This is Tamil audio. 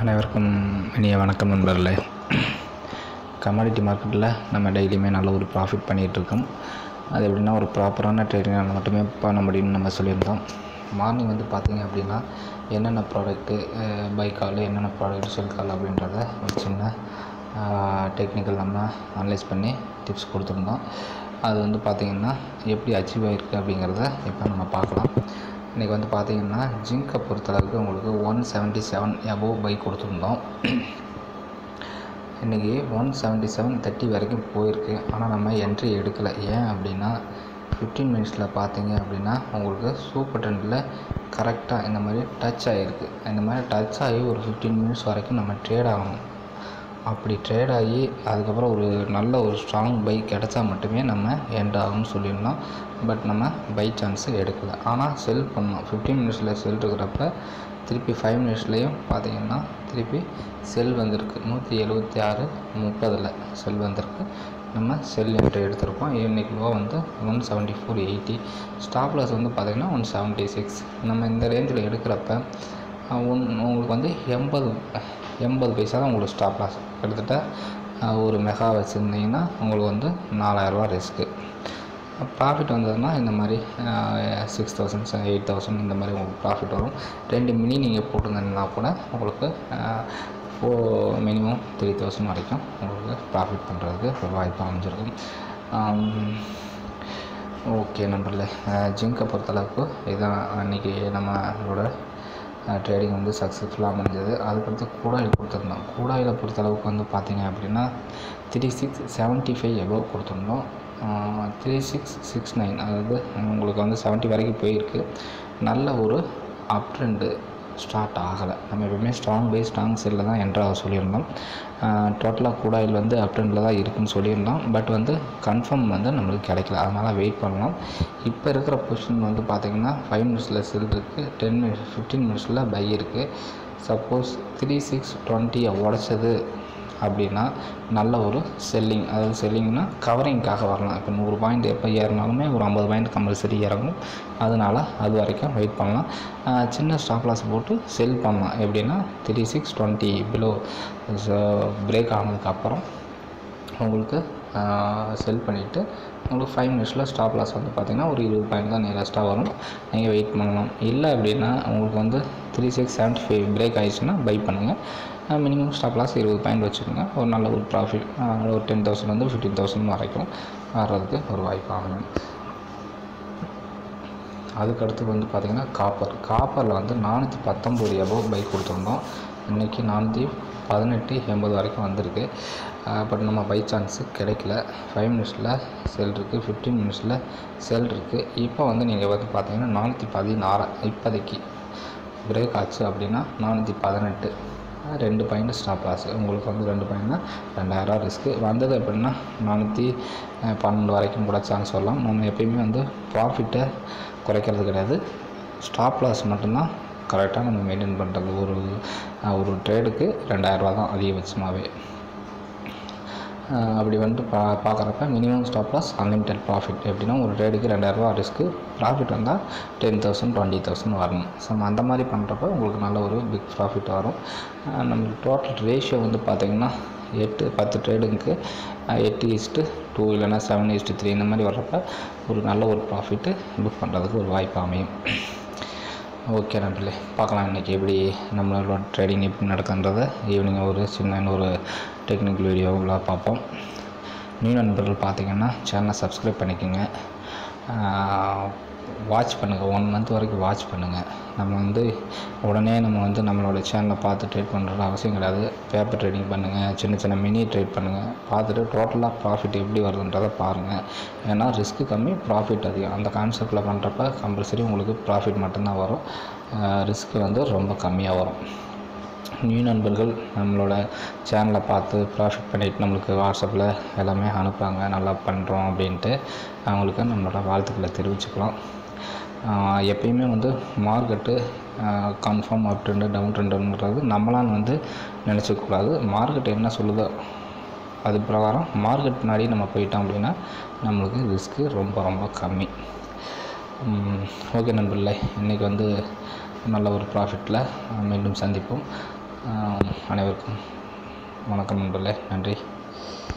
அனைவருக்கும் இனிய வணக்கம் நண்பர்களே கமாடிட்டி மார்க்கெட்டில் நம்ம டெய்லியுமே நல்ல ஒரு ப்ராஃபிட் பண்ணிகிட்ருக்கோம் அது எப்படின்னா ஒரு ப்ராப்பரான ட்ரேடிங்கால் மட்டுமே பண்ண முடியும்னு நம்ம சொல்லியிருந்தோம் மார்னிங் வந்து பார்த்தீங்க அப்படின்னா என்னென்ன ப்ராடக்ட்டு பை கால் என்னென்ன ப்ராடக்ட் செல் கால் அப்படின்றத ஒரு சின்ன டெக்னிக்கல் நம்ம அனலைஸ் பண்ணி டிப்ஸ் கொடுத்துருந்தோம் அது வந்து பார்த்திங்கன்னா எப்படி அச்சீவ் ஆகிருக்கு அப்படிங்கிறத இப்போ நம்ம பார்க்கலாம் இன்றைக்கி வந்து பார்த்திங்கன்னா ஜிங்கை பொறுத்தளவுக்கு உங்களுக்கு one seventy seven above buy கொடுத்துருந்தோம் இன்றைக்கி ஒன் செவன்ட்டி செவன் தேர்ட்டி வரைக்கும் போயிருக்கு ஆனால் நம்ம என்ட்ரி எடுக்கலை ஏன் அப்படின்னா ஃபிஃப்டீன் மினிட்ஸில் பார்த்தீங்க அப்படின்னா உங்களுக்கு சூப்பர் ட்ரெண்டில் கரெக்டாக இந்த மாதிரி டச் ஆகிருக்கு இந்த மாதிரி டச் ஆகி ஒரு ஃபிஃப்டீன் மினிட்ஸ் வரைக்கும் நம்ம ட்ரேட் ஆகணும் அப்படி ட்ரேட் ஆகி அதுக்கப்புறம் ஒரு நல்ல ஒரு ஸ்ட்ராங் பை கிடச்சா மட்டுமே நம்ம எண்ட் ஆகும்னு சொல்லியிருந்தோம் பட் நம்ம பை சான்ஸு எடுக்கலை ஆனால் செல் பண்ணோம் ஃபிஃப்டீன் மினிட்ஸில் செல் இருக்கிறப்ப திருப்பி ஃபைவ் மினிட்ஸ்லேயும் பார்த்தீங்கன்னா திருப்பி செல் வந்திருக்கு நூற்றி எழுபத்தி ஆறு முப்பதில் செல் வந்திருக்கு நம்ம செல் என்ட்ரி எடுத்திருக்கோம் இன்றைக்கி லோ வந்து one seventy four eighty stop loss வந்து பார்த்திங்கன்னா ஒன் செவன்ட்டி சிக்ஸ் நம்ம இந்த ரேஞ்சில் எடுக்கிறப்ப ஒன் உங்களுக்கு வந்து எண்பது எண்பது பைசா தான் உங்களுக்கு ஸ்டாப் லாஸ் கிட்டத்தட்ட ஒரு மெகா வச்சுருந்தீங்கன்னா உங்களுக்கு வந்து நாலாயிரரூவா ரிஸ்க்கு ப்ராஃபிட் வந்ததுன்னா இந்த மாதிரி சிக்ஸ் தௌசண்ட் எயிட் தௌசண்ட் இந்த மாதிரி உங்களுக்கு ப்ராஃபிட் வரும் ரெண்டு மினி நீங்கள் போட்டிருந்தீங்கன்னா கூட உங்களுக்கு ஃபோ மினிமம் த்ரீ தௌசண்ட் வரைக்கும் உங்களுக்கு ப்ராஃபிட் பண்ணுறதுக்கு ஒரு வாய்ப்பு அமைஞ்சிருக்கும் ஓகே நம்பரில் ஜிங்கை பொறுத்தளவுக்கு இதுதான் அன்றைக்கி நம்மளோட ட்ரேடிங் வந்து சக்ஸஸ்ஃபுல்லாக அமைஞ்சது அதுக்கடுத்து கூடாயில் கொடுத்துருந்தோம் கூடாயில் பொறுத்தளவுக்கு வந்து பார்த்திங்க அப்படின்னா three six seventy five above கொடுத்துருந்தோம் த்ரீ சிக்ஸ் சிக்ஸ் நைன் அதாவது உங்களுக்கு வந்து செவன்ட்டி வரைக்கும் போயிருக்கு நல்ல ஒரு அப் ட்ரெண்டு ஸ்டார்ட் ஆகலை நம்ம எப்பவுமே ஸ்ட்ராங் பை ஸ்ட்ராங் செல்லில் தான் என்ட்ராக சொல்லியிருந்தோம் டோட்டலாக கூடாயில் வந்து அப் ட்ரெண்டில் தான் இருக்குன்னு சொல்லியிருந்தோம் பட் வந்து கன்ஃபார்ம் வந்து நம்மளுக்கு கிடைக்கல அதனால் வெயிட் பண்ணலாம் இப்போ இருக்கிற பொசிஷன் வந்து பார்த்திங்கன்னா ஃபைவ் மினிட்ஸில் செல் இருக்குது டென் மினிட்ஸ் ஃபிஃப்டீன் மினிட்ஸில் பை இருக்குது சப்போஸ் த்ரீ சிக்ஸ் டுவெண்ட்டியை உடச்சது அப்படின்னா நல்ல ஒரு செல்லிங் அதாவது செல்லிங்னா கவரிங்காக வரலாம் இப்போ நூறு பாயிண்ட் எப்போ ஏறினாலுமே ஒரு ஐம்பது பாயிண்ட் கம்பல்சரி இறங்கும் அதனால் அது வரைக்கும் வெயிட் பண்ணலாம் சின்ன ஸ்டாப் லாஸ் போட்டு செல் பண்ணலாம் எப்படின்னா three six twenty below break ஆனதுக்கப்புறம் உங்களுக்கு செல் பண்ணிவிட்டு உங்களுக்கு ஃபைவ் மினிட்ஸில் ஸ்டாப் லாஸ் வந்து பார்த்திங்கன்னா ஒரு இருபது பாயிண்ட் தான் நியரஸ்ட்டாக வரும் நீங்கள் வெயிட் பண்ணலாம் இல்லை அப்படின்னா உங்களுக்கு வந்து three six seventy five break ஆயிடுச்சுன்னா பை பண்ணுங்கள் மினிமம் ஸ்டாப் லாஸ் இருபது பாயிண்ட் வச்சுக்கோங்க ஒரு நல்ல ஒரு ப்ராஃபிட் ஒரு டென் தௌசண்ட் வந்து ஃபிஃப்டீன் தௌசண்ட் வரைக்கும் வர்றதுக்கு ஒரு வாய்ப்பு ஆகும் அதுக்கடுத்து வந்து பார்த்திங்கன்னா காப்பர் காப்பரில் வந்து நானூற்றி பத்தொம்போது எபோவ் பைக் கொடுத்துருந்தோம் இன்றைக்கி நானூற்றி பதினெட்டு எண்பது வரைக்கும் வந்திருக்கு பட் நம்ம பை சான்ஸு கிடைக்கல ஃபைவ் மினிட்ஸில் செல் இருக்குது ஃபிஃப்டீன் மினிட்ஸில் செல் இருக்குது இப்போ வந்து நீங்கள் வந்து பார்த்தீங்கன்னா நானூற்றி பதினாறு இப்போதைக்கு பிரேக் ஆச்சு அப்படின்னா நானூற்றி பதினெட்டு ரெண்டு பாயிண்ட் ஸ்டாப் லாஸ் உங்களுக்கு வந்து ரெண்டு பாயிண்ட்னா ரெண்டாயிரரூவா ரிஸ்க்கு வந்தது எப்படின்னா நானூற்றி பன்னெண்டு வரைக்கும் கூட சான்ஸ் வரலாம் நம்ம எப்பயுமே வந்து ப்ராஃபிட்டை குறைக்கிறது கிடையாது ஸ்டாப் லாஸ் மட்டும்தான் கரெக்டாக நம்ம மெயின்டைன் பண்ணுறது ஒரு ஒரு ட்ரேடுக்கு ரெண்டாயிரரூவா தான் அதிகபட்சமாகவே அப்படி வந்துட்டு பா பார்க்குறப்ப minimum stop loss unlimited profit எப்படின்னா ஒரு ட்ரேடுக்கு ரெண்டாயிரரூவா ரிஸ்க்கு ப்ராஃபிட் வந்தால் டென் தௌசண்ட் டுவெண்ட்டி தௌசண்ட் வரணும் ஸோ நம்ம அந்த மாதிரி பண்ணுறப்ப உங்களுக்கு நல்ல ஒரு பிக் ப்ராஃபிட் வரும் நம்மளுக்கு டோட்டல் ரேஷியோ வந்து பார்த்திங்கன்னா எட்டு பத்து ட்ரேடுங்களுக்கு எட்டு ஈஸ்ட்டு டூ இல்லைனா செவன் ஈஸ்ட்டு த்ரீ இந்த மாதிரி வர்றப்ப ஒரு நல்ல ஒரு ப்ராஃபிட்டு புக் பண்ணுறதுக்கு ஒரு வாய்ப்பு அமையும் ஓகே நண்பர்களே பார்க்கலாம் இன்றைக்கி எப்படி நம்மளோட ட்ரேடிங் எப்படி நடக்குன்றதை ஈவினிங் ஒரு சின்ன ஒரு டெக்னிக்கல் வீடியோவில் பார்ப்போம் நியூ நண்பர்கள் பார்த்திங்கன்னா சேனலை சப்ஸ்கிரைப் பண்ணிக்கோங்க வாட்ச் பண்ணுங்கள் ஒன் மந்த் வரைக்கும் வாட்ச் பண்ணுங்கள் நம்ம வந்து உடனே நம்ம வந்து நம்மளோட சேனலை பார்த்து ட்ரேட் பண்ணுறது அவசியம் கிடையாது பேப்பர் ட்ரேடிங் பண்ணுங்கள் சின்ன சின்ன மினி ட்ரேட் பண்ணுங்கள் பார்த்துட்டு டோட்டலாக ப்ராஃபிட் எப்படி வருதுன்றதை பாருங்கள் ஏன்னா ரிஸ்க்கு கம்மி ப்ராஃபிட் அதிகம் அந்த கான்செப்டில் பண்ணுறப்ப கம்பல்சரி உங்களுக்கு ப்ராஃபிட் மட்டும்தான் வரும் ரிஸ்க்கு வந்து ரொம்ப கம்மியாக வரும் நியூ நண்பர்கள் நம்மளோட சேனலை பார்த்து ப்ராஃபிட் பண்ணிவிட்டு நம்மளுக்கு வாட்ஸ்அப்பில் எல்லாமே அனுப்புகிறாங்க நல்லா பண்ணுறோம் அப்படின்ட்டு அவங்களுக்கு நம்மளோட வாழ்த்துக்களை தெரிவிச்சுக்கலாம் எப்பயுமே வந்து market confirm up trend down ட்ரெண்டுன்றது நம்மளால் வந்து நினச்சிக்கூடாது மார்க்கெட் என்ன சொல்லுதோ அது பிரகாரம் மார்க்கெட் பின்னாடி நம்ம போயிட்டோம் அப்படின்னா நம்மளுக்கு ரிஸ்க்கு ரொம்ப ரொம்ப கம்மி ஓகே நண்பர்களே இன்றைக்கி வந்து நல்ல ஒரு ப்ராஃபிட்டில் மீண்டும் சந்திப்போம் அனைவருக்கும் வணக்கம் நண்பர்களே நன்றி